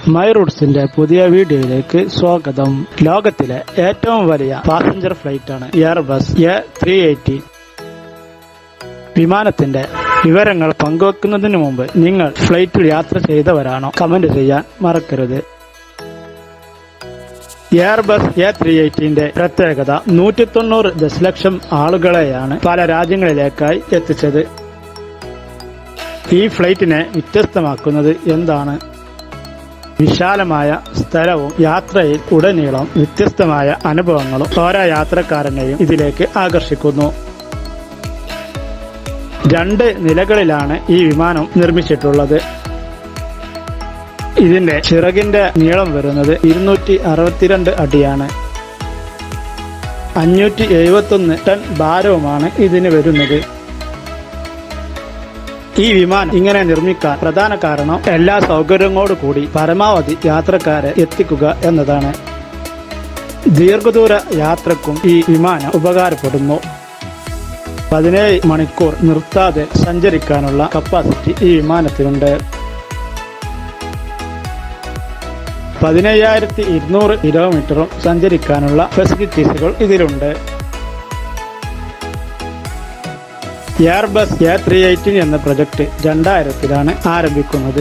my റൂട്ട്സിന്റെ പുതിയ വീഡിയോയിലേക്ക് സ്വാഗതം ലോകത്തിലെ ഏറ്റവും വലിയ പാസഞ്ചർ ഫ്ലൈറ്റാണ് എയർബസ് എ ത്രീ എയ്റ്റി വിമാനത്തിന്റെ വിവരങ്ങൾ പങ്കുവെക്കുന്നതിന് മുമ്പ് നിങ്ങൾ ഫ്ലൈറ്റിൽ യാത്ര ചെയ്തവരാണോ കമന്റ് ചെയ്യാൻ മറക്കരുത് എയർബസ് എ ത്രീ എയ്റ്റീന്റെ പ്രത്യേകത നൂറ്റി തൊണ്ണൂറ് ദശലക്ഷം ആളുകളെയാണ് പല രാജ്യങ്ങളിലേക്കായി എത്തിച്ചത് ഈ ഫ്ലൈറ്റിനെ വ്യത്യസ്തമാക്കുന്നത് എന്താണ് വിശാലമായ സ്ഥലവും യാത്രയിൽ ഉടനീളം വ്യത്യസ്തമായ അനുഭവങ്ങളും ഓരോ യാത്രക്കാരനെയും ഇതിലേക്ക് ആകർഷിക്കുന്നു രണ്ട് നിലകളിലാണ് ഈ വിമാനം നിർമ്മിച്ചിട്ടുള്ളത് ഇതിന്റെ ചിറകിന്റെ നീളം വരുന്നത് ഇരുന്നൂറ്റി അറുപത്തിരണ്ട് അടിയാണ് അഞ്ഞൂറ്റി എഴുപത്തൊന്ന് ടൺ ഭാരവുമാണ് ഇതിന് വരുന്നത് ഈ വിമാനം ഇങ്ങനെ നിർമ്മിക്കാൻ പ്രധാന കാരണം എല്ലാ സൗകര്യങ്ങളോടു കൂടി പരമാവധി യാത്രക്കാരെ എത്തിക്കുക എന്നതാണ് ദീർഘദൂര യാത്രക്കും ഈ വിമാനം ഉപകാരപ്പെടുന്നു പതിനേഴ് മണിക്കൂർ നിർത്താതെ സഞ്ചരിക്കാനുള്ള കപ്പാസിറ്റി ഈ വിമാനത്തിനുണ്ട് പതിനയ്യായിരത്തി ഇരുന്നൂറ് കിലോമീറ്ററും സഞ്ചരിക്കാനുള്ള ഫെസിലിറ്റീസുകൾ ഇതിലുണ്ട് എയർബസ് എ ത്രീ എയ്റ്റീൻ എന്ന പ്രൊജക്ട് രണ്ടായിരത്തിലാണ് ആരംഭിക്കുന്നത്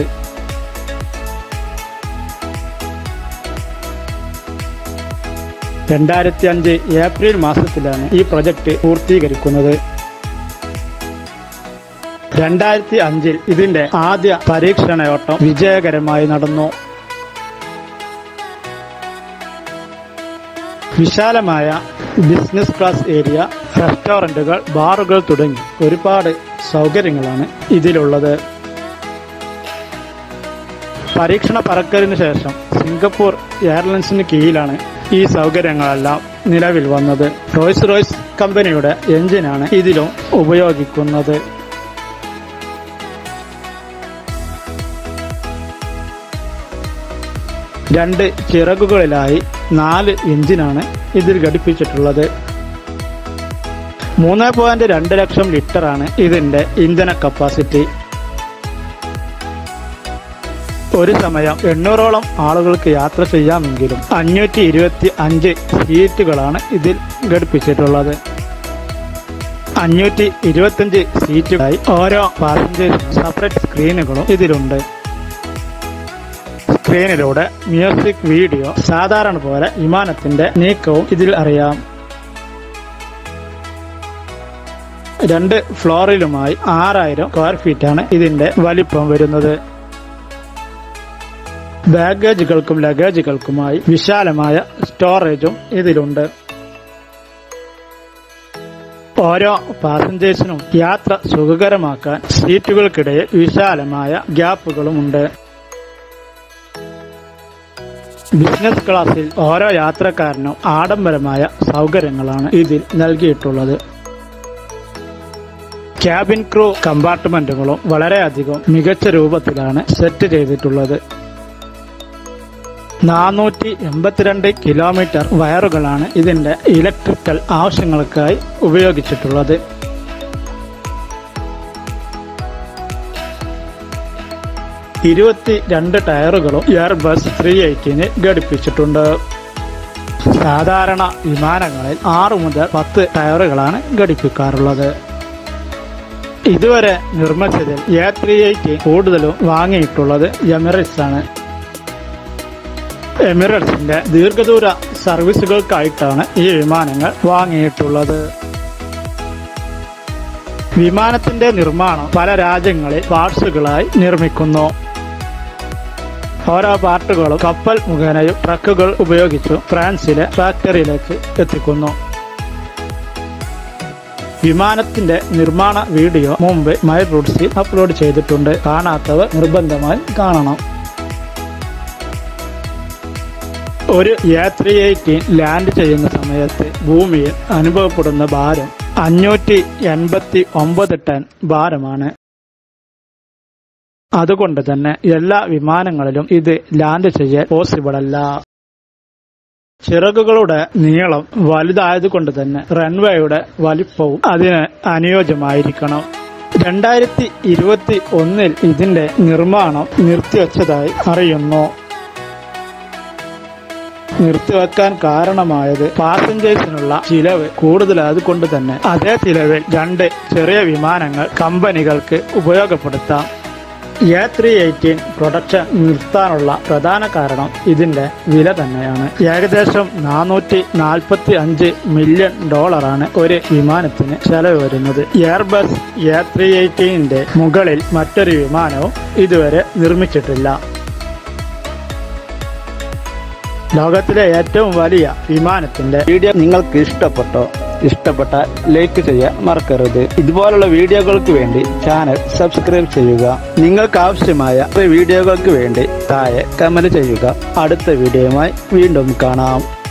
രണ്ടായിരത്തി അഞ്ച് ഏപ്രിൽ മാസത്തിലാണ് ഈ പ്രൊജക്ട് പൂർത്തീകരിക്കുന്നത് രണ്ടായിരത്തി അഞ്ചിൽ ഇതിന്റെ ആദ്യ പരീക്ഷണയോട്ടം വിജയകരമായി നടന്നു വിശാലമായ ബിസിനസ് ക്ലാസ് ഏരിയ റെസ്റ്റോറന്റുകൾ ബാറുകൾ തുടങ്ങി ഒരുപാട് സൗകര്യങ്ങളാണ് ഇതിലുള്ളത് പരീക്ഷണ പറക്കലിന് ശേഷം സിംഗപ്പൂർ എയർലൈൻസിന് കീഴിലാണ് ഈ സൗകര്യങ്ങളെല്ലാം നിലവിൽ വന്നത് റോയ്സ് റോയ്സ് കമ്പനിയുടെ എഞ്ചിനാണ് ഇതിലും ഉപയോഗിക്കുന്നത് രണ്ട് ചിറകുകളിലായി നാല് എഞ്ചിനാണ് ഇതിൽ ഘടിപ്പിച്ചിട്ടുള്ളത് മൂന്ന് പോയിന്റ് രണ്ട് ലക്ഷം ലിറ്ററാണ് ഇതിന്റെ ഇന്ധന കപ്പാസിറ്റി ഒരു സമയം എണ്ണൂറോളം ആളുകൾക്ക് യാത്ര ചെയ്യാമെങ്കിലും അഞ്ഞൂറ്റി ഇരുപത്തി അഞ്ച് സീറ്റുകളാണ് ഇതിൽ ഘടിപ്പിച്ചിട്ടുള്ളത് അഞ്ഞൂറ്റി ഇരുപത്തിയഞ്ച് സീറ്റുകളായി ഓരോ പാസഞ്ചേഴ്സിനും സെപ്പറേറ്റ് സ്ക്രീനുകളും ഇതിലുണ്ട് സ്ക്രീനിലൂടെ മ്യൂസിക് വീഡിയോ സാധാരണ പോലെ വിമാനത്തിന്റെ നീക്കവും ഇതിൽ അറിയാം രണ്ട് ഫ്ലോറിലുമായി ആറായിരം സ്ക്വയർ ഫീറ്റാണ് ഇതിന്റെ വലിപ്പം വരുന്നത് ബാഗേജുകൾക്കും ലഗേജുകൾക്കുമായി വിശാലമായ സ്റ്റോറേജും ഇതിലുണ്ട് ഓരോ പാസഞ്ചേഴ്സിനും യാത്ര സുഖകരമാക്കാൻ സീറ്റുകൾക്കിടയിൽ വിശാലമായ ഗ്യാപ്പുകളുമുണ്ട് ബിസിനസ് ക്ലാസ്സിൽ ഓരോ യാത്രക്കാരനും ആഡംബരമായ സൗകര്യങ്ങളാണ് ഇതിൽ നൽകിയിട്ടുള്ളത് ക്യാബിൻ ക്രൂ കമ്പാർട്ട്മെന്റുകളും വളരെയധികം മികച്ച രൂപത്തിലാണ് സെറ്റ് ചെയ്തിട്ടുള്ളത് നാനൂറ്റി എൺപത്തിരണ്ട് കിലോമീറ്റർ വയറുകളാണ് ഇതിന്റെ ഇലക്ട്രിക്കൽ ആവശ്യങ്ങൾക്കായി ഉപയോഗിച്ചിട്ടുള്ളത് ഇരുപത്തി രണ്ട് ടയറുകളും എയർബസ് ത്രീ എയ്റ്റീന് ഘടിപ്പിച്ചിട്ടുണ്ട് സാധാരണ വിമാനങ്ങളിൽ ആറു മുതൽ പത്ത് ടയറുകളാണ് ഘടിപ്പിക്കാറുള്ളത് ഇതുവരെ നിർമ്മിച്ചതിൽ എ ത്രീ എയ്റ്റ് കൂടുതലും വാങ്ങിയിട്ടുള്ളത് എമിറേറ്റ്സ് ആണ് എമിറേറ്റ്സിന്റെ ദീർഘദൂര സർവീസുകൾക്കായിട്ടാണ് ഈ വിമാനങ്ങൾ വാങ്ങിയിട്ടുള്ളത് വിമാനത്തിന്റെ നിർമ്മാണം പല രാജ്യങ്ങളിൽ പാർട്സുകളായി നിർമ്മിക്കുന്നു ഓരോ പാർട്ടുകളും കപ്പൽ മുഖേനയും ട്രക്കുകൾ ഉപയോഗിച്ചും ഫ്രാൻസിലെ ഫാക്ടറിയിലേക്ക് എത്തിക്കുന്നു വിമാനത്തിന്റെ നിർമ്മാണ വീഡിയോ മുമ്പ് മൈ റൂട്ട്സിൽ അപ്ലോഡ് ചെയ്തിട്ടുണ്ട് കാണാത്തവർ നിർബന്ധമായി കാണണം ഒരു എ ത്രീ എയ്റ്റീൻ ലാൻഡ് ചെയ്യുന്ന സമയത്ത് ഭൂമിയിൽ അനുഭവപ്പെടുന്ന ഭാരം അഞ്ഞൂറ്റി എൺപത്തി ഒമ്പത് ടൺ ഭാരമാണ് അതുകൊണ്ട് തന്നെ എല്ലാ വിമാനങ്ങളിലും ഇത് ലാൻഡ് ചെയ്യാൻ പോസിബിൾ അല്ല ചിറകുകളുടെ നീളം വലുതായതുകൊണ്ട് തന്നെ റൺവേയുടെ വലിപ്പവും അതിന് അനുയോജ്യമായിരിക്കണം രണ്ടായിരത്തി ഇരുപത്തി ഒന്നിൽ ഇതിന്റെ നിർമ്മാണം നിർത്തിവച്ചതായി അറിയുന്നു നിർത്തിവെക്കാൻ കാരണമായത് പാസഞ്ചേഴ്സിനുള്ള ചിലവ് കൂടുതലായത് കൊണ്ട് തന്നെ അതേ ചിലവിൽ രണ്ട് ചെറിയ വിമാനങ്ങൾ കമ്പനികൾക്ക് ഉപയോഗപ്പെടുത്താം എ ത്രീ എയ്റ്റീൻ പ്രൊഡക്ഷൻ നിർത്താനുള്ള പ്രധാന കാരണം ഇതിന്റെ വില തന്നെയാണ് ഏകദേശം നാനൂറ്റി നാൽപ്പത്തി അഞ്ച് മില്യൺ ഡോളറാണ് ഒരു വിമാനത്തിന് ചെലവ് വരുന്നത് എയർബസ് എ ത്രീ എയ്റ്റീനിന്റെ മുകളിൽ മറ്റൊരു വിമാനവും ഇതുവരെ നിർമ്മിച്ചിട്ടില്ല ലോകത്തിലെ ഏറ്റവും വലിയ വിമാനത്തിന്റെ വീഡിയോ നിങ്ങൾക്ക് ഇഷ്ടപ്പെട്ടോ ഇഷ്ടപ്പെട്ടാൽ ലൈക്ക് ചെയ്യാൻ മറക്കരുത് ഇതുപോലുള്ള വീഡിയോകൾക്ക് വേണ്ടി ചാനൽ സബ്സ്ക്രൈബ് ചെയ്യുക നിങ്ങൾക്ക് ആവശ്യമായ വീഡിയോകൾക്ക് വേണ്ടി താഴെ കമന്റ് ചെയ്യുക അടുത്ത വീഡിയോയുമായി വീണ്ടും കാണാം